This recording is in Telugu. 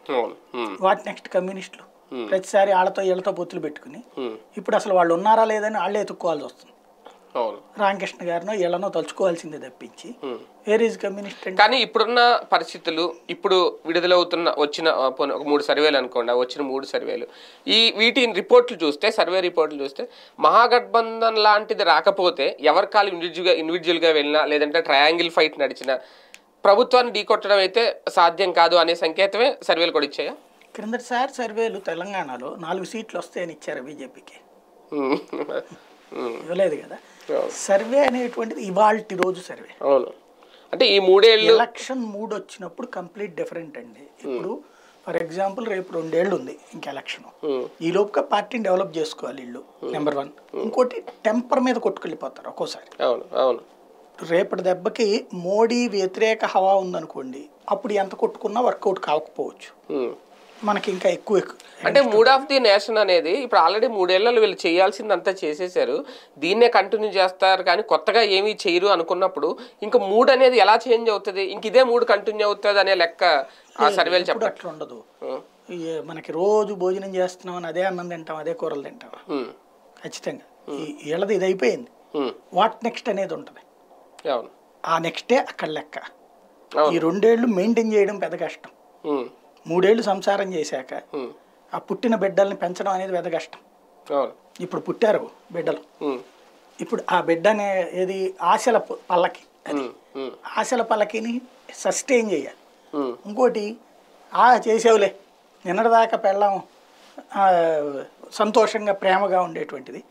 అవును ఉమ్, వాట్ నెక్స్ట్ కమ్యూనిస్టులు ప్రతిసారి వాళ్ళతో వీళ్ళతో పొత్తులు పెట్టుకుని ఉమ్, ఇప్పుడు అసలు వాళ్ళు ఉన్నారా లేదని వాళ్ళే ఎత్తుక్కోవాల్సి వస్తుంది అవును రామకృష్ణ గారినో వీళ్ళనో తలుచుకోవాల్సిందే తప్పించి ఉమ్. వేర్ ఈజ్ కమ్యూనిస్ట్ అంటే కానీ ఇప్పుడున్న పరిస్థితులు ఇప్పుడు విడుదలవుతున్న వచ్చిన ఆ, పోనీ ఒక మూడు సర్వేలు అనుకోండి ఆ వచ్చిన మూడు సర్వేలు ఈ వీటి రిపోర్ట్లు చూస్తే సర్వే రిపోర్ట్లు చూస్తే మహాగఠబంధన్ లాంటిది రాకపోతే ఎవరి కాలు ఇండివిజువల్గా ఇండివిజువల్గా వెళ్ళినా లేదంటే ట్రయాంగిల్ ఫైట్ నడిచినా ప్రభుత్వాన్ని ఢీకొట్టడం అయితే సాధ్యం కాదు అనే సంకేతమే సర్వేలు కూడా ఇచ్చాయా క్రిందటిసారి సర్వేలు తెలంగాణలో నాలుగు సీట్లు వస్తాయని ఇచ్చారు బీజేపీకి ఉమ్, ఉమ్, ఇవ్వలేదు కదా అవును. సర్వే అనేటువంటిది ఇవాల్టి రోజు సర్వే అవును అంటే ఈ మూడేళ్ళు ఎలక్షన్ మూడ్ వచ్చినప్పుడు కంప్లీట్ డిఫరెంట్ అండి ఇప్పుడు ఫర్ ఎగ్జాంపుల్ రేపు రెండేళ్ళు ఉంది ఇంక ఎలక్షన్ ఉమ్, ఈ లోపుగా పార్టీని డెవలప్ చేసుకోవాలి వీళ్ళు నెంబర్ వన్ ఇంకోటి టెంపర్ మీద కొట్టుకెళ్ళిపోతారు ఒక్కోసారి అవును అవును రేపటి దెబ్బకి మోడీ వ్యతిరేక హవా ఉందనుకోండి అప్పుడు ఎంత కొట్టుకున్నా వర్కౌట్ కాకపోవచ్చు ఉమ్. మనకి ఇంకా ఎక్కువ ఎక్కువ అంటే మూడ్ ఆఫ్ ది నేషన్ అనేది ఇప్పుడు ఆల్రెడీ మూడేళ్లలో వీళ్ళు చేయాల్సిందంతా చేసేసారు దీన్నే కంటిన్యూ చేస్తారు కానీ కొత్తగా ఏమీ చేయరు అనుకున్నప్పుడు ఇంకా మూడ్ అనేది ఎలా చేంజ్ అవుతుంది ఇంక ఇదే మూడ్ కంటిన్యూ అవుతుంది అనే లెక్క ఆ సర్వేలు ఇప్పుడు చెప్పండి అట్లా ఉండదు ఈ మనకి రోజు భోజనం చేస్తున్నాం అని అదే అన్నం తింటాం అదే కూరలు తింటాం ఉమ్, ఖచ్చితంగా ఈ వీళ్ళది ఇది అయిపోయింది ఉమ్, వాట్ నెక్స్ట్ అనేది ఉంటుంది అవును ఆ నెక్స్టే అక్కడ లెక్క ఈ అవును రెండేళ్లు మెయింటైన్ చేయడం పెద్ద కష్టం ఉమ్, మూడేళ్లు సంసారం చేశాక ఉమ్, ఆ పుట్టిన బిడ్డల్ని పెంచడం అనేది పెద్ద కష్టం అవును ఇప్పుడు పుట్టారు బిడ్డలు ఉమ్, ఇప్పుడు ఆ బిడ్డ అనే ఏది ఆశల ప- పల్లకి అది ఉమ్, ఉమ్, ఆశల పల్లకిని సస్టైన్ చేయాలి ఉమ్, ఇంకోటి ఆ చేసేవులే నిన్నటిదాకా పెళ్ళాం ఆ, సంతోషంగా ప్రేమగా ఉండేటువంటిది